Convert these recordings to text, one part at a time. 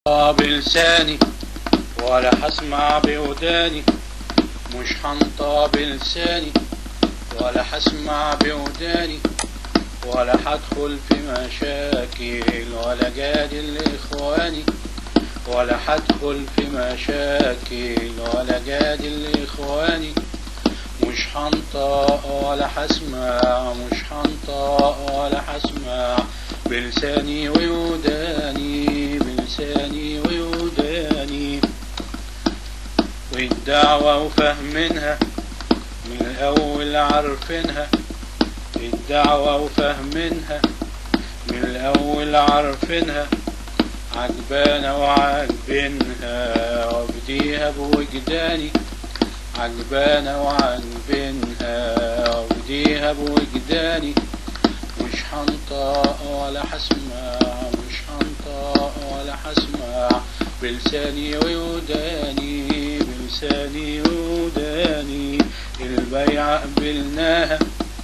بلساني ولا حسمع بوداني مش حنطى بلساني ولا حسمع بوداني ولا حدخل في مشاكل ولا جادل لإخواني ولا حدخل في مشاكل ولا جادل لإخواني مش حنطق ولا حسمع مش حنطق ولا حسمع بلساني ويوداني بلساني ويوداني والدعوة وفهمنها من الأول عارفينها الدعوة وفهمنها من الأول عارفينها عجبانا وعاجبينها وبديها بوجداني عجبانا وعاجبينها وبديها بوجداني مش حنطق ولا حسمع مش حنطق ولا حسمع بلساني ويوداني بلساني ويوداني البيعة قبلناها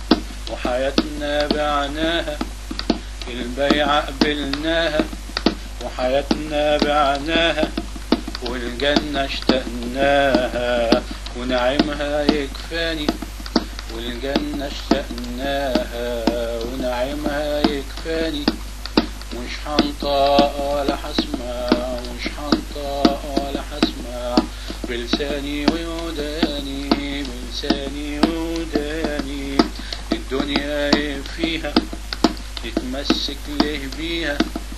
وحياتنا بعناها البيعة قبلناها وحياتنا بعناها والجنة اشتقناها ونعيمها يكفاني والجنة اشتقناها ونعيمها يكفاني مش حنطق ولا حسمع مش حنطق ولا حسمع بلساني ويوداني بلساني ويوداني الدنيا فيها نتمسك له بيها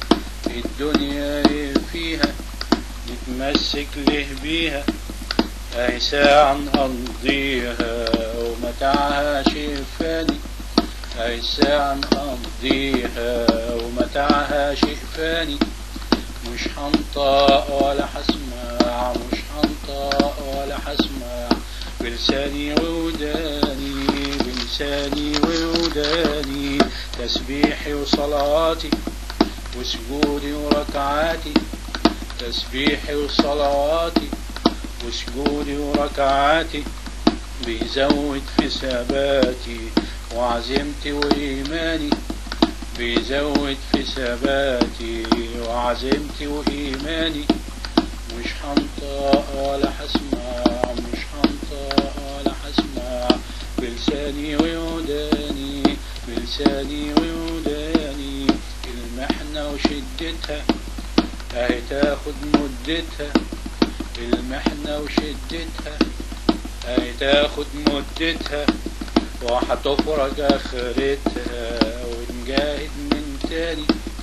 الدنيا فيها نتمسك له بيها أي ساعة نقضيها ومتاعها شيء فاني أي ساعة نقضيها ومتاعها شيء فاني مش حنطق ولا حسمع مش حنطق ولا حسمع بلساني ووداني بلساني ووداني تسبيحي وصلاتي وسجودي وركعاتي تسبيحي وصلاتي وسجودي وركعاتي بيزود في ثباتي وعزيمتي وإيماني بيزود في ثباتي وعزيمتي وإيماني مش حنطق ولا حسمع مش حنطق ولا حسمع بلساني ويوداني بلساني ويوداني المحنة وشدتها اهي تاخد مدتها المحنة وشدتها اهي تاخد مدتها وهتفرج اخرتها ونجاهد من تاني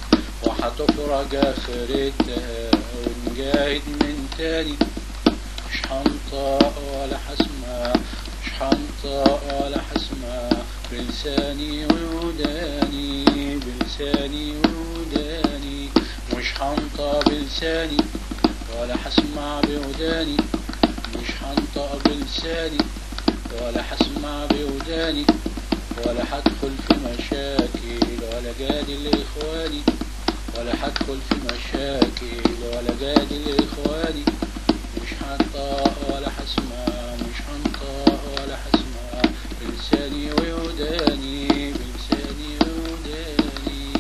وهتفرج اخرتها ونجاهد من تاني مش حنطق ولا حسمع مش حنطق ولا حسمع بلساني ووداني بلساني ووداني مش حنطق بلساني ولا حسمع بوداني مش حنطق بلساني ولا حسمع بوداني ولا حدخل في مشاكل ولا جادل لإخواني ولا حدخل في مشاكل ولا جادل لإخواني مش حنطق ولا حسمع مش حنطق ولا حسمع بلساني ويوداني بلساني ويوداني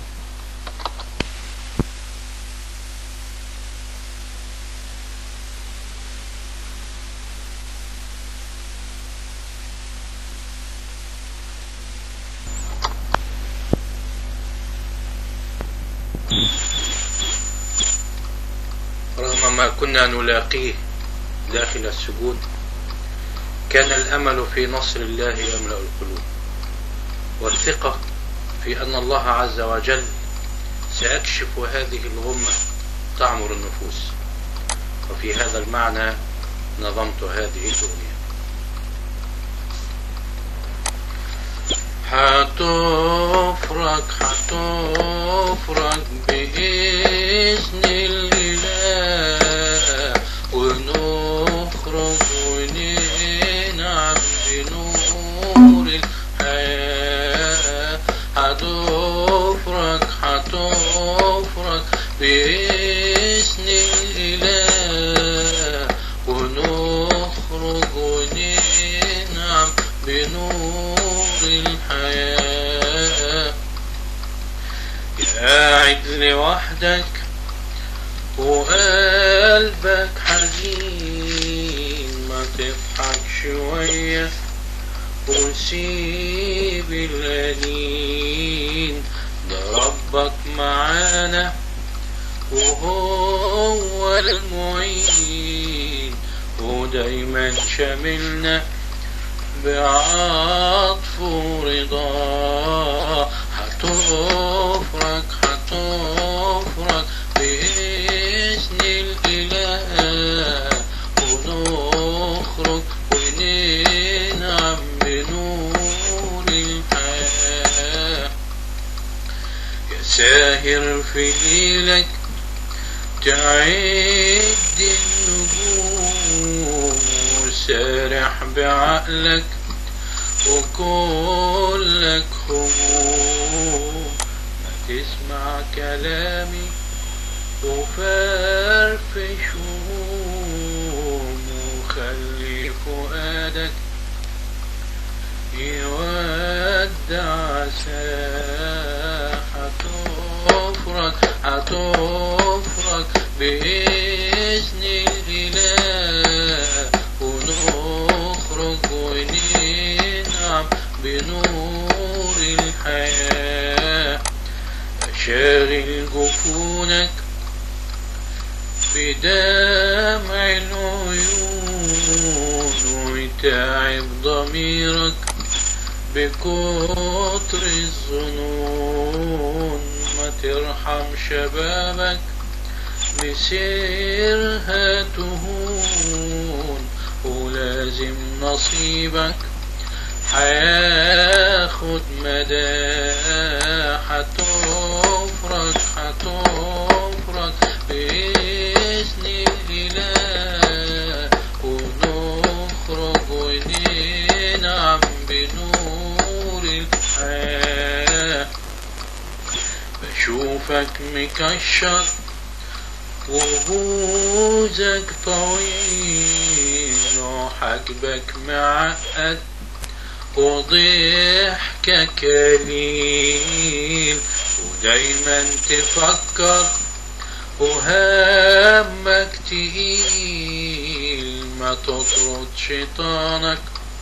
رغم ما كنا نلاقيه داخل السجود كان الأمل في نصر الله يملأ القلوب والثقة في أن الله عز وجل سيكشف هذه الغمة تعمر النفوس وفي هذا المعنى نظمت هذه الأغنية حتفرج حتفرج بإذن الله ونخرج وننعم بنور الحياة هتفرج هتفرج بإذن الإله ونخرج وننعم بنور الحياة قاعد لوحدك وقلبك حزين ما تضحك شوية وسيب الأنين ده ربك معانا وهو المعين ودايما شاملنا بعطف ورضا هتفرج هتفرج بإذن الإله ونخرج وننعم بنور الحياة يا ساهر في ليلك تعد النجوم وسارح بعقلك وكلك هموم ما تسمع كلامي وفرفش هموم وخلي فؤادك يودع ساحة هتفرج هتفرج بإذن الإله ونخرج وننعم بنور الحياة أشاغل جفونك بدمع العيون ويتعب ضميرك بكتر الظنون ما ترحم شبابك مسيرها تهون ولازم نصيبك هياخد مدى هتفرج هتفرج بإذن الإله ونخرج وننعم بنور الحياة بشوفك مكشر وبوزك طويل وحجبك معقد وضحكك قليل ودايما تفكر وهمك تقيل ما تطرد شيطانك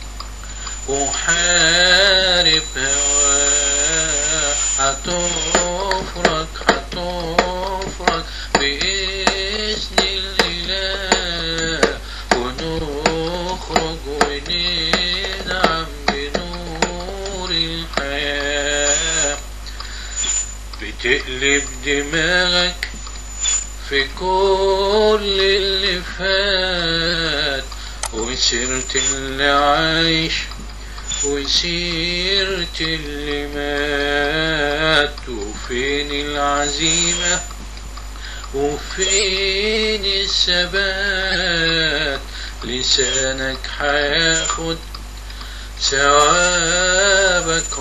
وحارب هواه هتفرج هتفرج بإذن الإله ونخرج وننعم بنور الحياة بتقلب دماغك في كل اللي فات وسيرة اللي عايش وسيرة اللي مات وفين العزيمة وفين الثبات لسانك هياخد ثوابك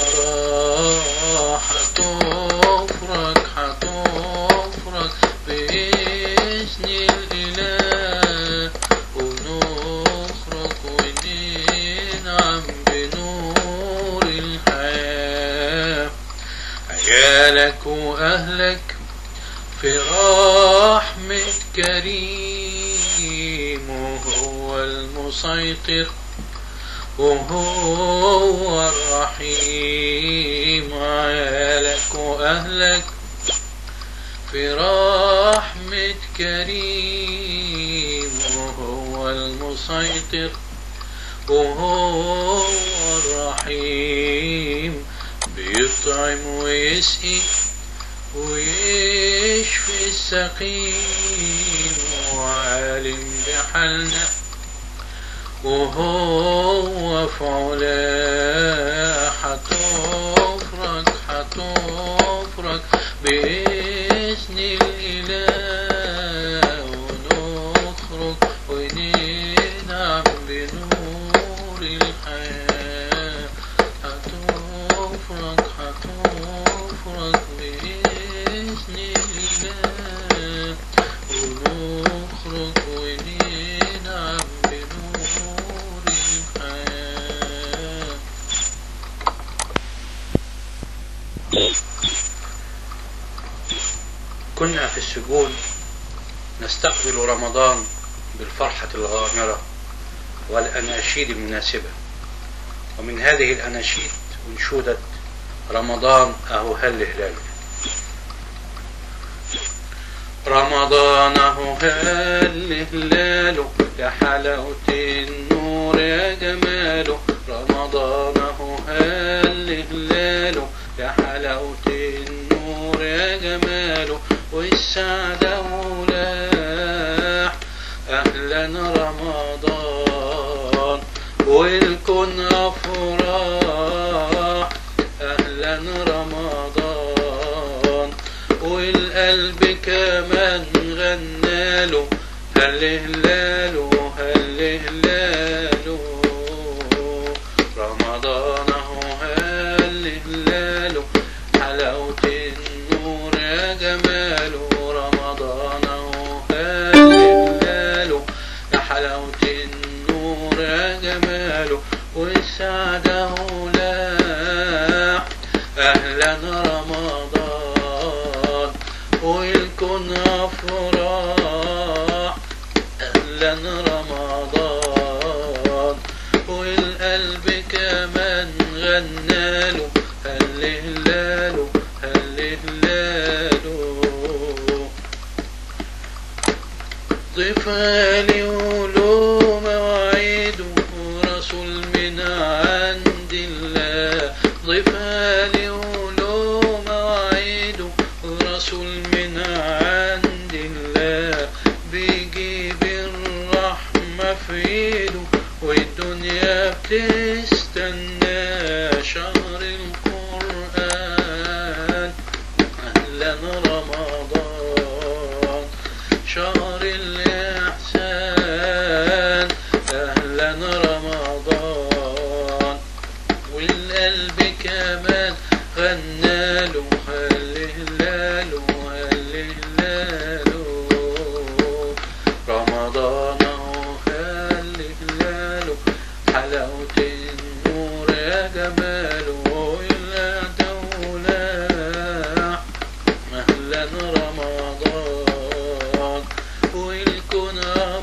وراه هتفرج هتفرج بإذن الإله ونخرج وننعم بنور الحياة عيالك وأهلك في رحمة كريم وهو المسيطر وهو الرحيم عيالك وأهلك في رحمة كريم وهو المسيطر وهو الرحيم بيطعم ويسقي ويشفي السقيم وعالم بحالنا وهو في علاه هتفرج هتفرج بإذن الإله ونخرج وننعم بنور الحياة هتفرج هتفرج بإذن الإله ونخرج وننعم بنور الحياة كنا في السجون نستقبل رمضان بالفرحة الغامرة والأناشيد المناسبة ومن هذه الأناشيد أنشودة رمضان أهو هل هلال رمضان أهو هل هلاله يا حلاوة النور يا جماله رمضان أهو هل هلاله يا حلاوة النور يا جماله والسعادة ولاح أهلا رمضان والكون أفراح أهلا رمضان والقلب كمان غناله هل هلاله هل هلاله رمضان اهو هل هلاله حلاوة النور يا جماله رمضان اهو هل هلاله يا حلاوة النور يا جماله والسعادة ولاح أهلا رمضان والكون أفراح أهلا رمضان والقلب كمان غناله هل هلاله هل هلاله ضفالي ولو مواعيد رسول من عند الله ضفالي ولو مواعيد رسول من عند الله بيجيب الرحمة في ايده والدنيا بتستنى شهر القرآن أهلا رمضان شهر الإحسان أهلا رمضان والقلب كمان غناله هل هلاله هل هلاله رمضان اهو هل هلاله حلاوة النور يا جماله إلا دولاح أهلا رمضان والكون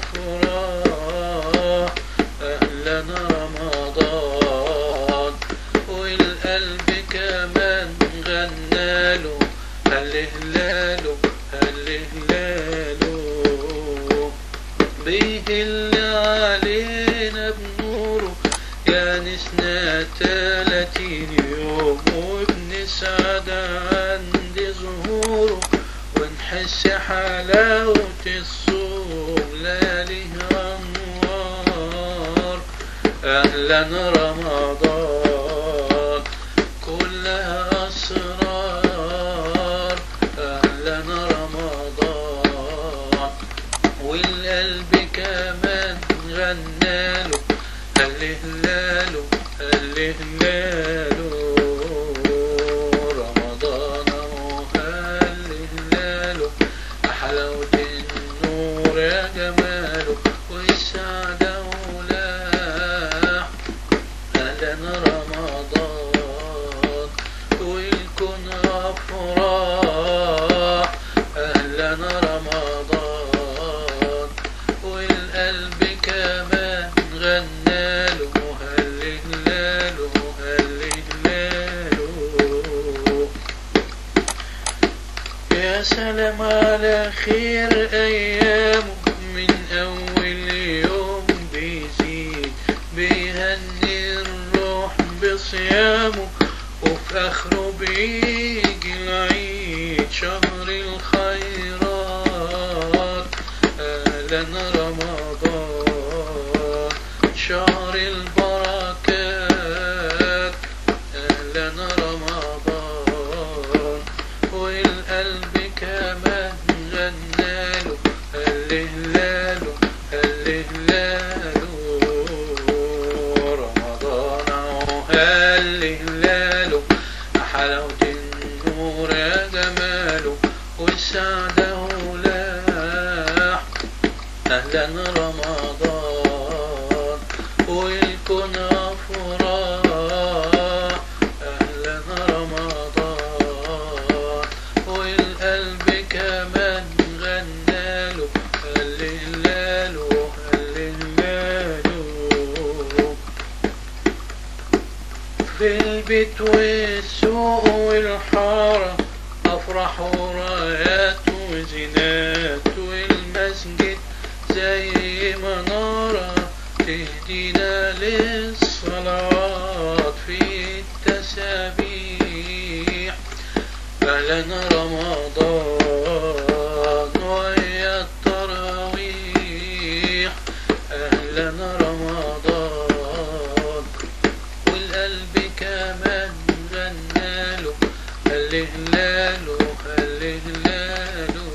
أفراح أهلا رمضان والقلب كمان غناله هل هلاله هل هلاله بيهل علينا بنوره يا نسنا تلاتين يوم وبنسعد عند ظهوره ونحس حلاوة الصوم لياليها أنوار أهلا رمضان كلها أسرار أهلا رمضان والقلب كمان غناله هل هلاله هل هلاله رمضان اهو هل هلاله حلاوة النور يا جماله والسعادة ولاح أهلا رمضان والكون أفراح أهلا رمضان والقلب كمان غناله هل هلاله هل هلاله يا سلام على خير أيامه من أول يوم بيزيد بيهني الروح بصيامه وفي آخره بيجي العيد شهر الخيرات أهلا رمضان شهر البركات أهلا رمضان والقلب كمان غناله هل هلاله هل هلاله رمضان اهو هل هلاله حلاوة النور يا جماله والسعادة ولاح أهلا رمضان والكون أفراح أهلا رمضان والقلب كمان غناله في البيت والسوق والحارة أفرح ورايات وزينات والمسجد زي منارة تهدينا للصلاة في التسابيح أهلا رمضان ويا التراويح أهلا رمضان والقلب كمان غناله هل هلاله هل هلاله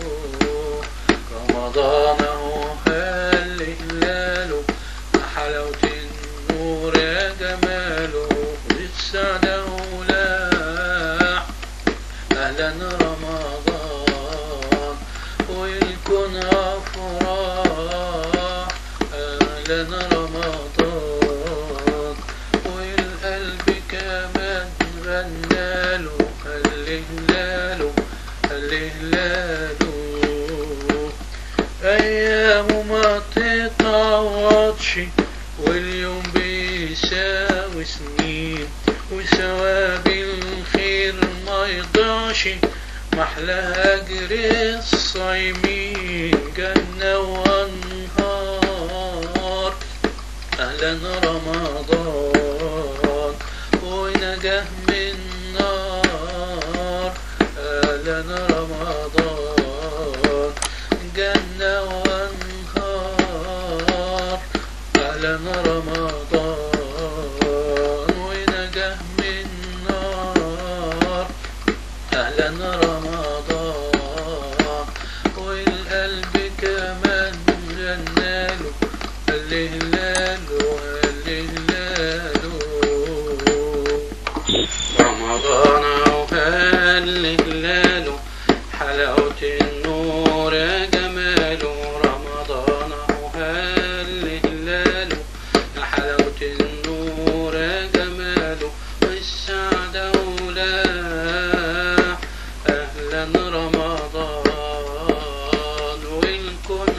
رمضان اهو هل هلاله حلاوة النور يا جماله للسعادة ولاح أهلا رمضان والكون أفراح أهلا رمضان والقلب كمان غناله هل هلاله هل هلاله أيام ما تتعوضش واليوم بيساوي سنين وثواب الخير ما يضيعش محلى أجر الصايمين جنة وأنهار أهلا رمضان ونجاه من نار أهلا رمضان جنة وأنهار أهلا رمضان ونجاه من نار أهلا رمضان والقلب كمان غناله هل هلاله هل هلاله رمضان وهل هلاله حلاوة النور يا جماله رمضان وهل هلاله حلاوة النور يا جماله والسعادة ولاح أهلا رمضان والكون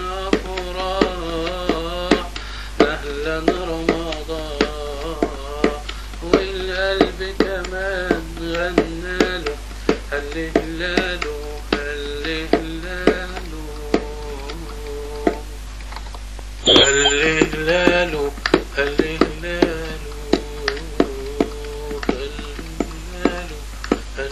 أفراح أهلا رمضان والقلب كمان غناله هل هلاله هل هلاله هل هلاله هل هلاله هل هلاله هل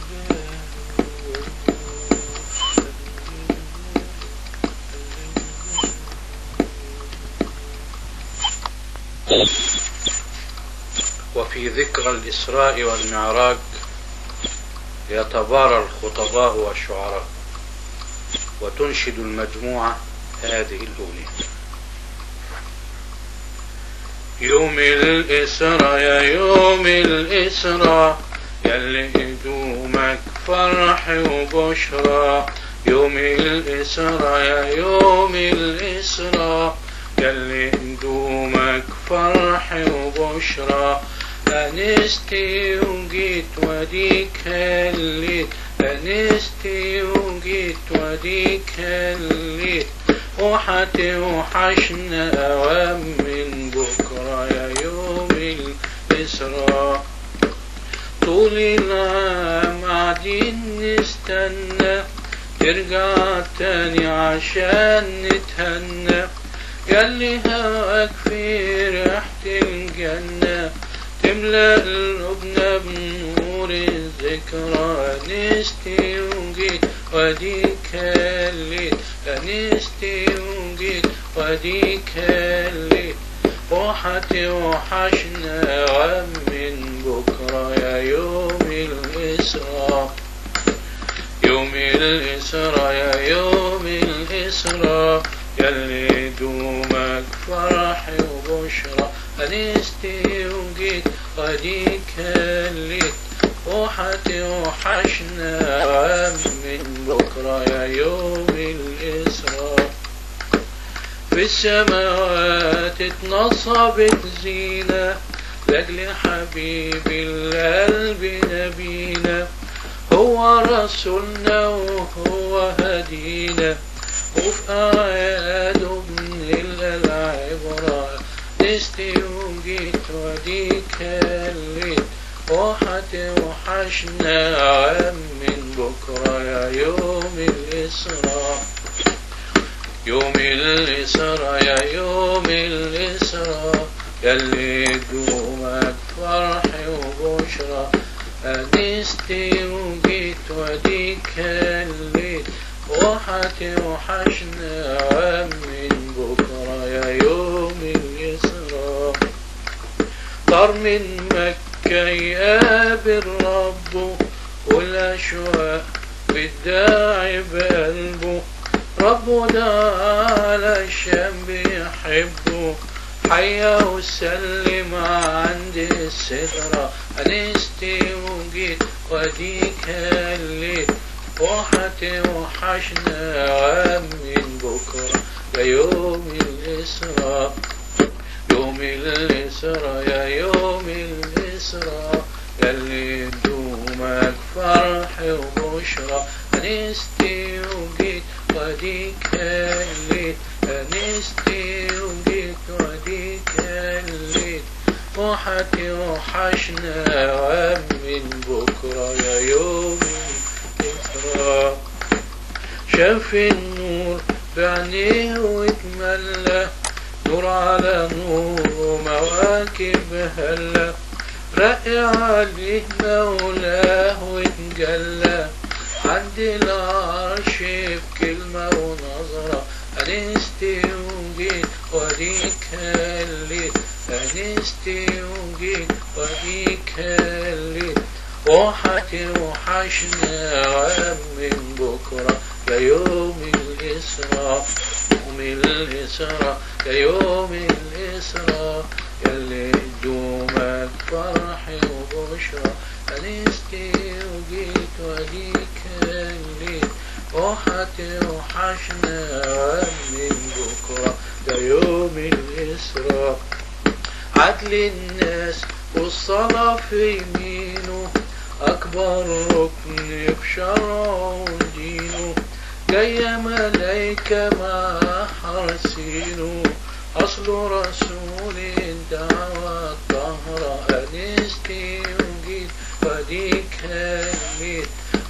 وفي ذكرى الإسراء والمعراج يتبارى الخطباء والشعراء وتنشد المجموعة هذه الأغنية يوم الإسراء يا يوم الإسراء يلي هدومك فرح وبشرى يوم الإسراء يا يوم الإسراء يلي هدومك فرح وبشرى أنستي وجيت وديك هليت أنستي وجيت وديك هليت وحتوحشنا أوام من بكرة يا يوم الإسراء طول العام قاعدين نستنى ترجع تاني عشان نتهنى ياللي هواك في ريحة الجنة تملأ قلوبنا بنور الذكرى نستي وجيت وديك هليت نستي وجيت وديك هليت وحتي وحشنا غم من بكرة يا يوم الإسراء يوم الإسراء يا يوم الإسراء يلي دومك فرح وبشرى أنستي وجيت وديك هليت وحتي وحشنا غم من بكرة يا يوم الإسراء في السماوات اتنصبت زينة لأجل حبيب القلب نبينا هو رسولنا وهو هدينا وفي آياته بنلقى العبرة أنستي وجيت وديك هليت وحتوحشنا عام من بكرة يا يوم الإسراء يوم الإسراء يا يوم الإسراء يلي دومك فرح وبشرى أنستي وجيت وديك هليت وحتوحشنا عام من بكرة يا يوم الإسراء طار من مكة يقابل ربه والأشواق بالداعي بقلبه ربه ده على الشام بيحبه حيا وسلم عند السترة أنستي وجيت وديك هليت وحتوحشنا عام من بكرة يا يوم الإسراء يوم الإسراء يا يوم الإسراء يلي دومك فرح وبشرى أنستي وجيت وديك هليت أنستي وجيت وديك هليت وحتوحشنا عام من بكرة يا يوم الإسراء شاف النور بعينيه واتملى نور على نور ومواكب هلا رقي عليه مولاه واتجلى عند العرش بكلمة ونظرة أنستي وجيت وديك هليت أنستي وجيت وديك هليت وحتوحشنا عام من بكرة يا يوم الإسراء يوم الإسراء يا يوم الإسراء يلي دومك فرح وبشرى أنستي وجيت وديك هليت وحتوحشنا عام من بكرة يا يوم الإسراء عدل الناس والصلاة في يمينه أكبر ركن بشرعه ودينه جاية ملايكة مع حرسينه أصل رسول الدعوة الطهرة أنستي وجيت وديك هليت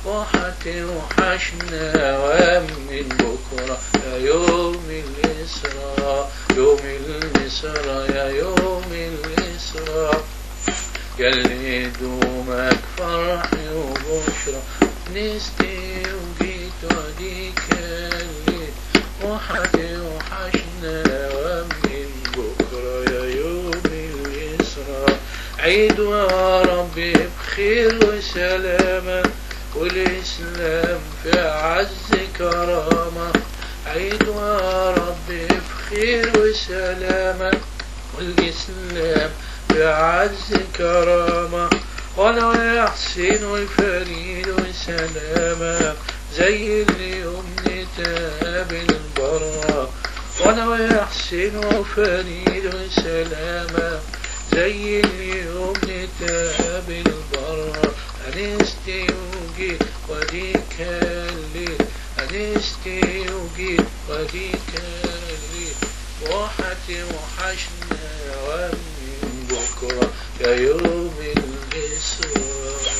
وحتوحشنا وام من بكرة يا يوم الإسراء يوم الإسراء يا يوم الإسراء يلي دومك فرح وبشرى نستي وجيت وديك هليت وحتوحشنا ومن بكرة يا يوم الإسراء عيد يا ربي بخير وسلامة والإسلام في عز كرامة عيد يا ربي بخير وسلامة والإسلام بعز كرامة ولو يحسن الفريد سلامة زي اليوم نتقابل برا ولو يحسن فريد سلامة زي اليوم نتقابل برا أنستي وجيت وديك الليل أنستي وجيت وديك الليل وحتي وحشنا ومن بكرة يا يوم الإسراء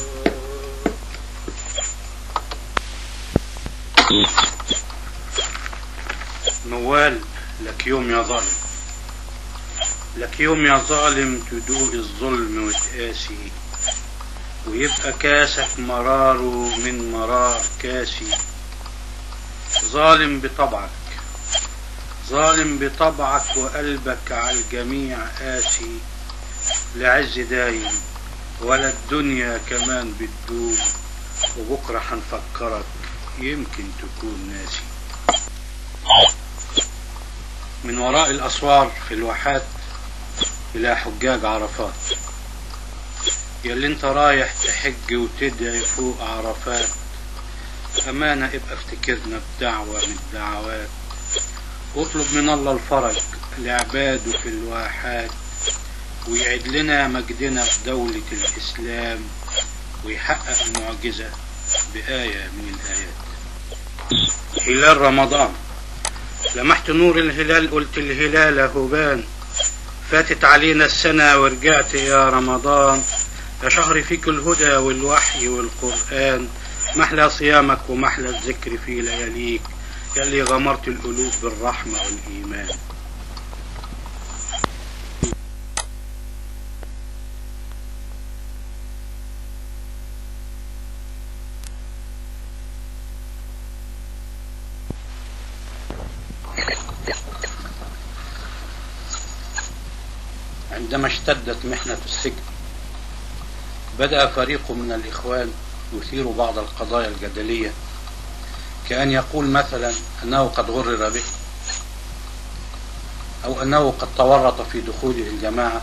موال لك يوم يا ظالم لك يوم يا ظالم تدوق الظلم وتقاسي ويبقى كاسك مراره من مرار كاسي ظالم بطبعك ظالم بطبعك وقلبك على الجميع قاسي لعز دايم ولا الدنيا كمان بتدوم وبكرة هنفكرك يمكن تكون ناسي من وراء الأسوار في الواحات إلى حجاج عرفات يلي انت رايح تحج وتدعي فوق عرفات أمانة ابقى افتكرنا بدعوة من الدعوات واطلب من الله الفرج لعباده في الواحات ويعد لنا مجدنا في دولة الإسلام ويحقق المعجزة بآية من الآيات هلال رمضان لمحت نور الهلال قلت الهلال هبان فاتت علينا السنة ورجعت يا رمضان يا شهر فيك الهدى والوحي والقرآن محلى صيامك ومحلى الذكر في لياليك يلي غمرت القلوب بالرحمة والإيمان عندما اشتدت محنة السجن بدأ فريق من الإخوان يثير بعض القضايا الجدلية كأن يقول مثلا أنه قد غرر به أو أنه قد تورط في دخوله الجماعة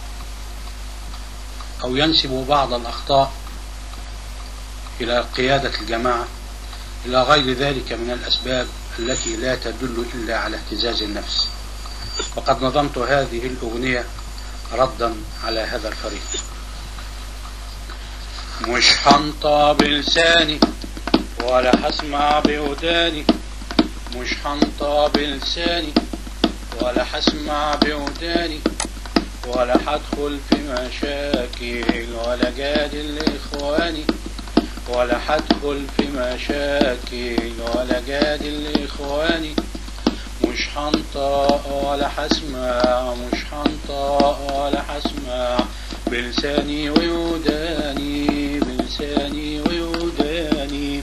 أو ينسب بعض الأخطاء إلى قيادة الجماعة إلى غير ذلك من الأسباب التي لا تدل إلا على اهتزاز النفس وقد نظمت هذه الأغنية ردا على هذا الفريق مش هنطى بلساني ولا هسمع بوداني مش هنطى بلساني ولا هسمع بوداني ولا هدخل في مشاكل ولا جادل إخواني ولا هدخل في مشاكل ولا جادل إخواني مش هنطق ولا هسمع مش هنطق ولا هسمع بلساني ويوداني بلساني ويوداني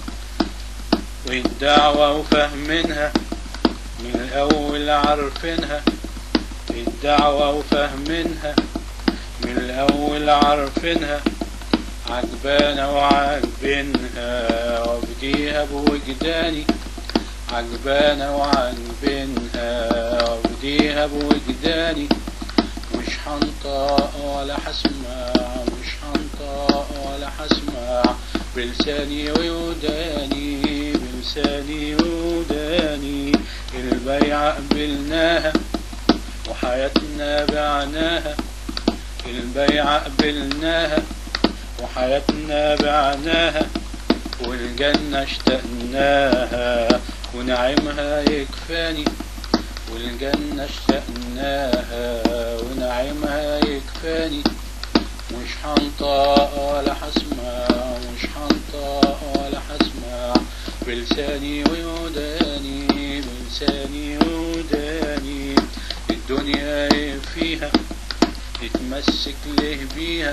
والدعوة وفهمنها من الأول عارفينها الدعوة وفهمنها من الأول عارفينها عجبانا وعاجبينها وبديها بوجداني عجبانا وعاجبينها وبديها بوجداني مش هنطق ولا هسمع مش هنطق ولا هسمع بلساني ويوداني بلساني ويوداني البيعة قبلناها وحياتنا بعناها البيعة قبلناها وحياتنا بعناها والجنة اشتقناها ونعيمها يكفاني والجنة اشتقناها ونعيمها يكفاني مش هنطق ولا هسمع مش هنطق ولا هسمع بلساني ويوداني بلساني ويوداني الدنيا ايه فيها نتمسك ليه بيها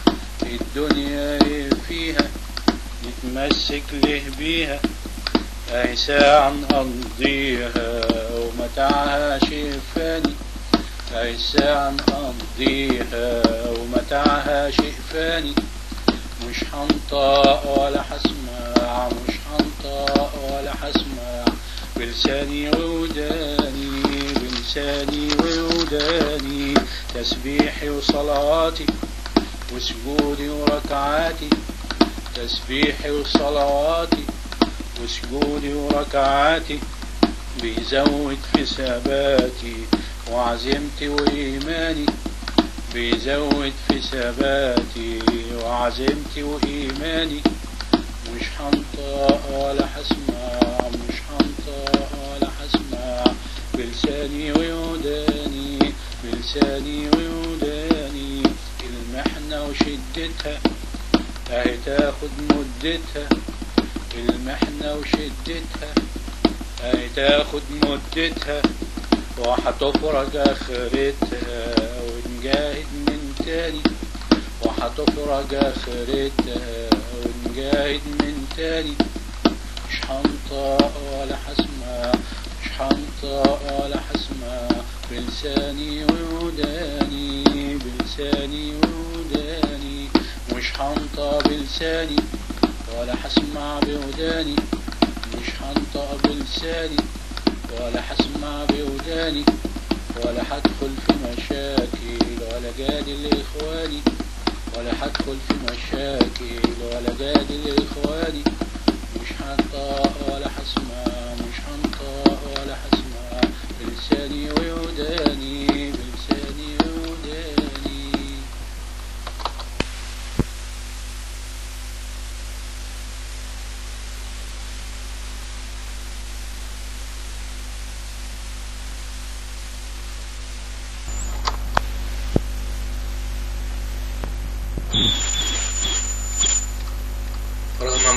الدنيا ايه فيها نتمسك ليه بيها اي ساعة نقضيها ومتاعها شيء فاني اي ساعة نقضيها ومتاعها شيء فاني مش هنطق ولا هسمع مش هنطق ولا هسمع بلساني ووداني بلساني ووداني تسبيحي وصلاتي وسجودي وركعاتي تسبيحي وصلواتي وسجودي وركعاتي بيزود في ثباتي وعزيمتي وإيماني بيزود في ثباتي وعزيمتي وإيماني مش هنطق ولا هسمع مش هنطق ولا هسمع بلساني ويوداني بلساني ويوداني المحنة وشدتها اهي تاخد مدتها المحنة وشدتها اهي تاخد مدتها وهتفرج اخرتها ونجاهد من تاني وهتفرج اخرتها ونجاهد من تاني مش هنطق ولا هسمع مش هنطق ولا هسمع بلساني ووداني بلساني ووداني مش هنطق بلساني ولا هسمع بوداني مش هنطق بلساني ولا هسمع بوداني ولا هدخل في مشاكل ولا جادل إخواني ولا هدخل في مشاكل ولا جادل إخواني مش هنطق ولا هسمع مش هنطق ولا هسمع بلساني ووداني بلساني ووداني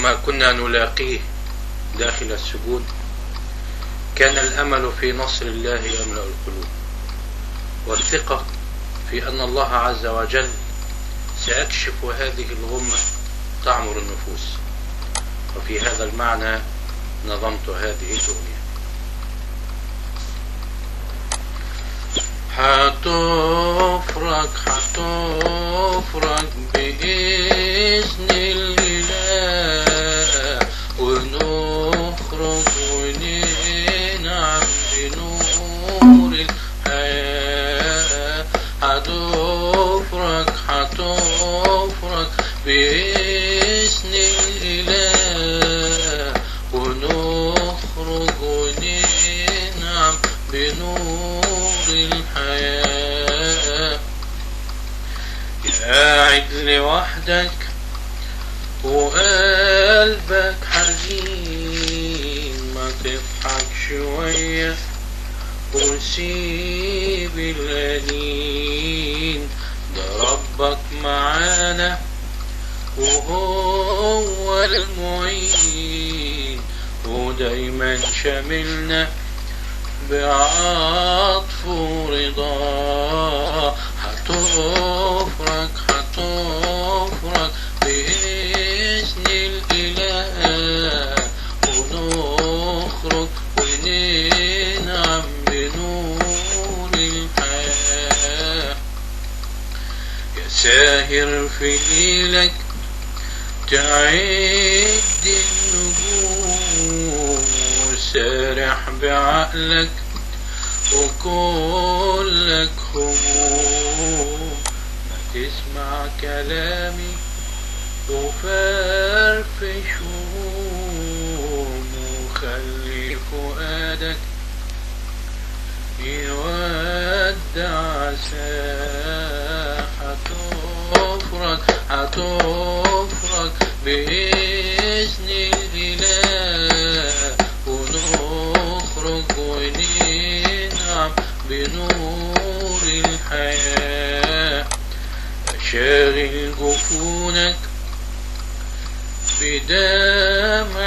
وما كنا نلاقيه داخل السجود كان الأمل في نصر الله يملأ القلوب والثقة في أن الله عز وجل سيكشف هذه الغمة تعمر النفوس وفي هذا المعنى نظمت هذه الأغنية حتفرج حتفرج بإذن الإله ونخرج وننعم بنور الحياة حتفرج حتفرج بإذن الإله ونخرج وننعم بنور الحياة قاعد لوحدك وقلبك حزين ما تضحك شوية وسيب الأنين ده ربك معانا وهو المعين ودايما شاملنا بعطف ورضا هتفرج هتفرج بإذن الإله ونخرج وننعم بنور الحياة يا ساهر في ليلك تعد النجوم وسارح بعقلك وكلك هموم ما تسمع كلامي وفرفش هموم وخلي فؤادك يودع ساحة هتفرج هتفرج بإذن الإله ونخرج وننعم بنور الحياة أشاغل جفونك بدمع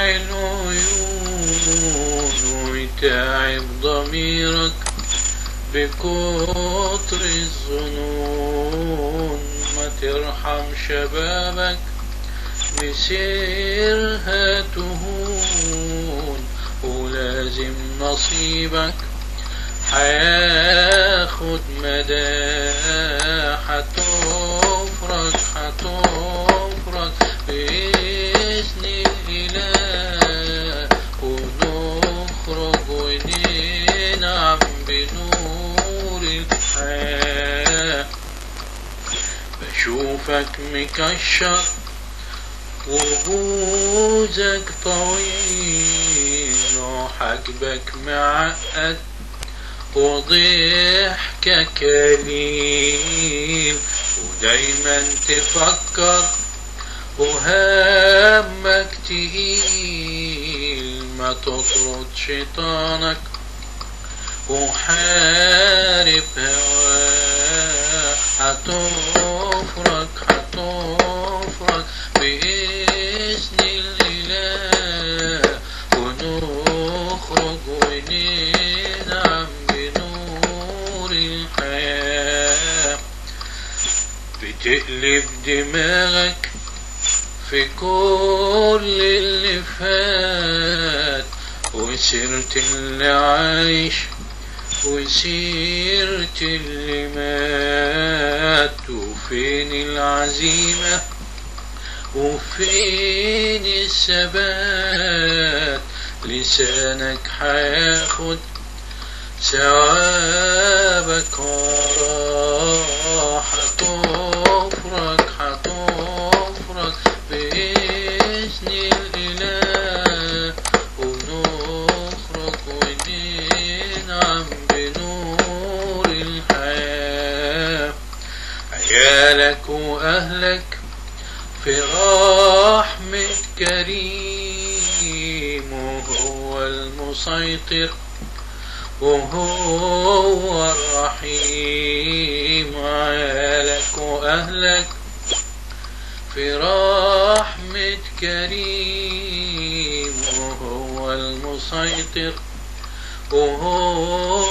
العيون ويتعب ضميرك بكتر الظنون ما ترحم شبابك مسيرها تهون ولازم نصيبك هياخد مدى هتفرج هتفرج بإذن الإله ونخرج وننعم بنور الحياة بشوفك مكشر وبوزك طويل وحجبك معقد وضحكك قليل ودايما تفكر وهمك تقيل ما تطرد شيطانك وحارب هواه هتفرج هتفرج بإذن الإله ونخرج وننعم بنور الحياة بتقلب دماغك في كل اللي فات وسيرة اللي عايش وسيرة اللي مات وفين العزيمة وفين الثبات لسانك هياخد ثوابك وراه هتفرج هتفرج بإذن الإله ونخرج وننعم بنور الحياة عيالك وأهلك في رحمة كريم وهو المسيطر وهو الرحيم عيالك وأهلك في رحمة الكريم وهو المسيطر وهو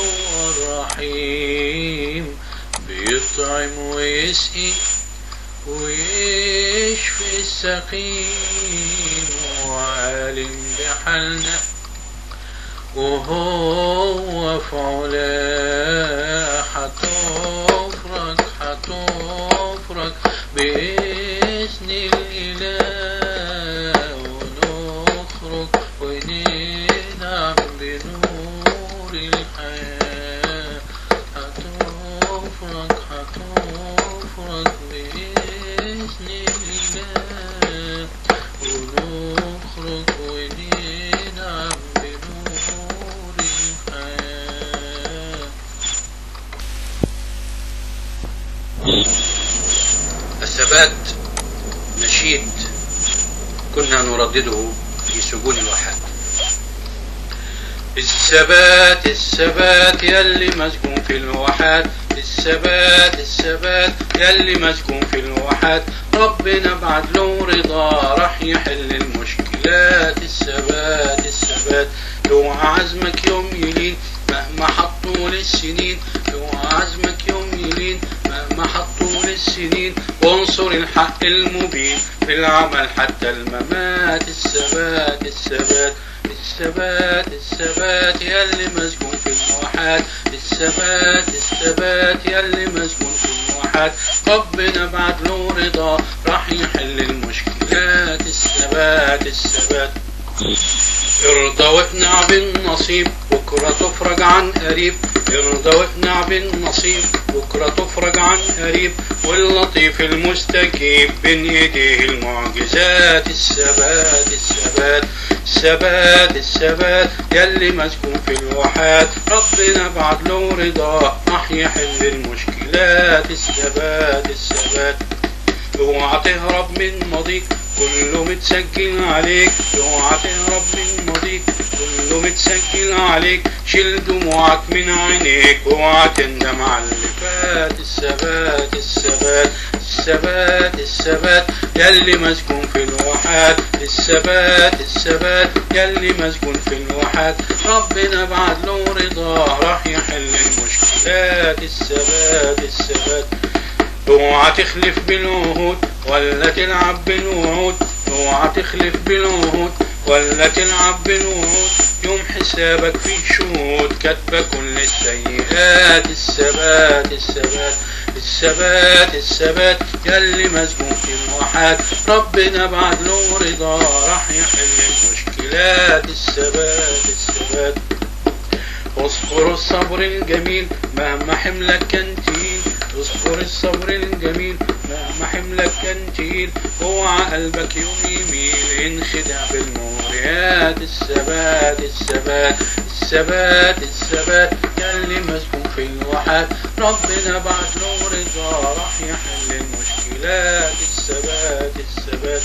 الرحيم بيطعم ويسقي ويشفي السقيم وعالم بحالنا وهو في علاه حتفرج حتفرج بإذن الإله ونخرج وننعم بنور الحياة هتفرج هتفرج بإذن الإله ونخرج وننعم بنور الحياة الثبات نشيد كنا نردده في سجون الواحات الثبات الثبات يلي مسكون في الواحات الثبات الثبات يلي مسكون في الواحات ربنا بعد له رضا راح يحل المشكلات الثبات الثبات لو عزمك يوم يلين مهما حطوا للسنين لو عزمك يوم يلين مهما حطوا للسنين وانصر الحق المبين في العمل حتى الممات الثبات الثبات الثبات الثبات يلي مسكون في الواحات الثبات الثبات يلي مسكون في الواحات ربنا بعد له رضا راح يحل المشكلات الثبات الثبات ارضى واقنع بالنصيب بكرة تفرج عن قريب ارضى واقنع بالنصيب بكرة تفرج عن قريب واللطيف المستجيب بين ايديه المعجزات الثبات الثبات الثبات الثبات يلي مسكون في الواحات ربنا بعد له رضا راح يحل المشكلات الثبات الثبات اوعى تهرب من ماضيك كله متسجل عليك اوعى تهرب من ماضيك كله متسجل عليك شيل دموعك من عينيك اوعى تندم على اللي فات الثبات الثبات الثبات الثبات يلي مسكون في الواحات الثبات الثبات يلي مسكون في الواحات ربنا بعد له رضا راح يحل المشكلات الثبات الثبات اوعى تخلف بالعهود ولا تلعب بالوعود اوعى تخلف بالعهود ولا تلعب بالوعود يوم حسابك في شهود كاتبة كل السيئات الثبات الثبات الثبات الثبات يلي مسجون في الواحات ربنا بعد له رضا راح يحل المشكلات الثبات الثبات اصبر الصبر الجميل مهما حملك كان تقيل اصبر الصبر الجميل مهما حملك كان تقيل اوعى قلبك يوم يميل انخدع بالموريات الثبات الثبات الثبات الثبات يلي مسكون في الواحات ربنا بعد له رضا راح يحل المشكلات الثبات الثبات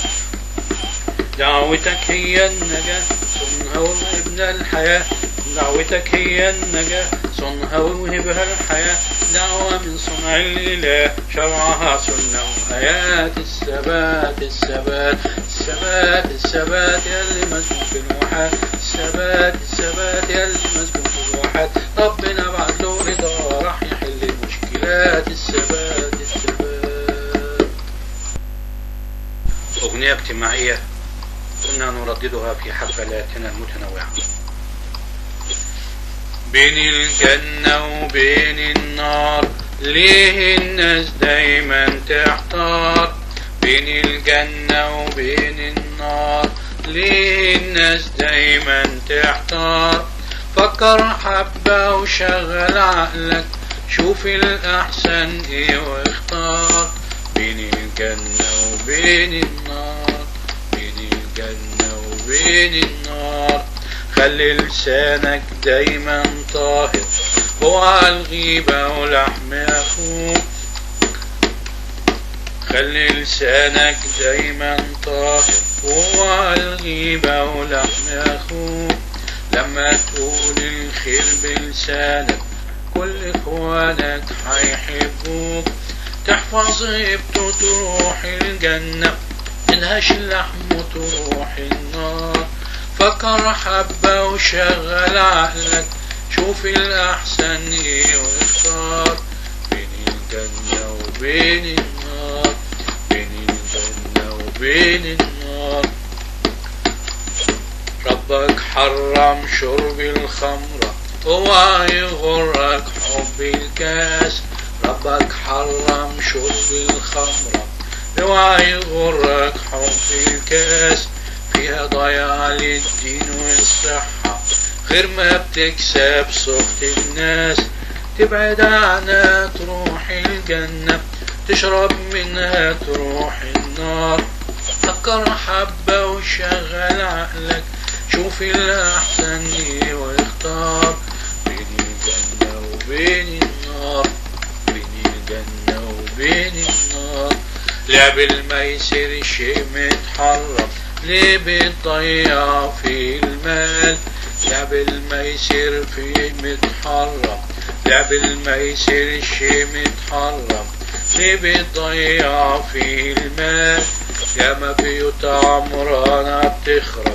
دعوتك هي النجاة صنها وابن الحياة دعوتك هي النجاة صنها وهبها الحياة دعوة من صنع الإله شرعها سنة وآيات الثبات الثبات الثبات الثبات يلي مسكون في الواحات الثبات الثبات يلي مسكون في الواحات ربنا بعد له رضا راح يحل المشكلات الثبات الثبات أغنية اجتماعية كنا نرددها في حفلاتنا المتنوعة بين الجنة وبين النار ليه الناس دايما تحتار بين الجنة وبين النار ليه الناس دايما تحتار فكر حبة وشغل عقلك شوف الأحسن ايه واختار بين الجنة وبين النار بين الجنة وبين النار خلي لسانك دايما طاهر اوعى الغيبة ولحم أخوك خلي لسانك دايما طاهر اوعى الغيبة ولحم أخوك لما تقول الخير بلسانك كل اخوانك هيحبوك تحفظ هيبته تروح الجنة تنهش اللحم وتروح النار فكر حبة وشغل عقلك شوف الأحسن إيه واختار بين الجنة وبين النار بين الجنة وبين النار ربك حرم شرب الخمرة اوعى يغرك حب الكاس ربك حرم شرب الخمرة اوعى يغرك حب الكاس فيها ضياع للدين والصحة غير ما بتكسب صوت الناس تبعد عنها تروح الجنة تشرب منها تروح النار فكر حبة وشغل عقلك شوف الأحسن ليه واختار بين الجنة وبين النار بين الجنة وبين النار لعب الميسر شيء متحرم ليه بتضيع في المال لعب الميسر في متحرم لعب الميسر شيء متحرم ليه بتضيع في المال ياما بيوت عمرانة بتخرب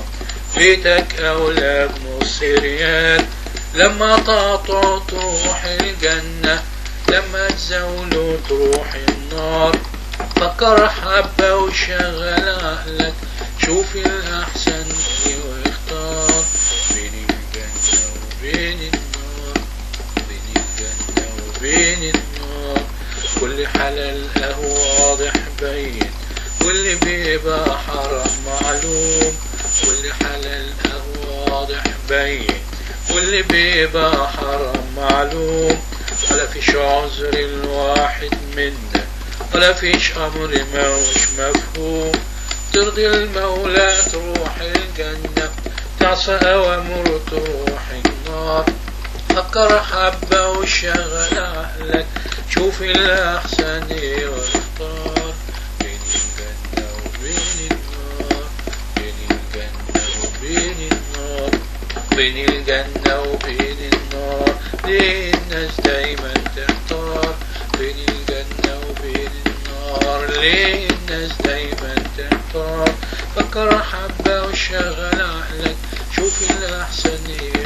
بيتك أولى بنص ريال لما تقطع تروح الجنة لما تزولوا تروح النار فكر حبة وشغل عقلك شوف الأحسن إيه واختار بين الجنة وبين النار بين الجنة وبين النار كل حلال أهو واضح باين واللي بيبقى حرام معلوم واللي حلال أهو واضح باين واللي بيبقى حرام معلوم ولا فيش عذر الواحد منا ولا فيش أمر موش مفهوم ترضي المولى تروح الجنة تعصى أوامر تروح النار فكر حبة وشغل عقلك شوف الأحسن إيه واختار بين الجنة وبين النار بين الجنة وبين النار بين الجنة وبين النار ليه الناس دايما تحتار بين الجنة وبين النار ليه الناس دايما تحتار فكر حبة وشغل عقلك شوف الأحسن إيه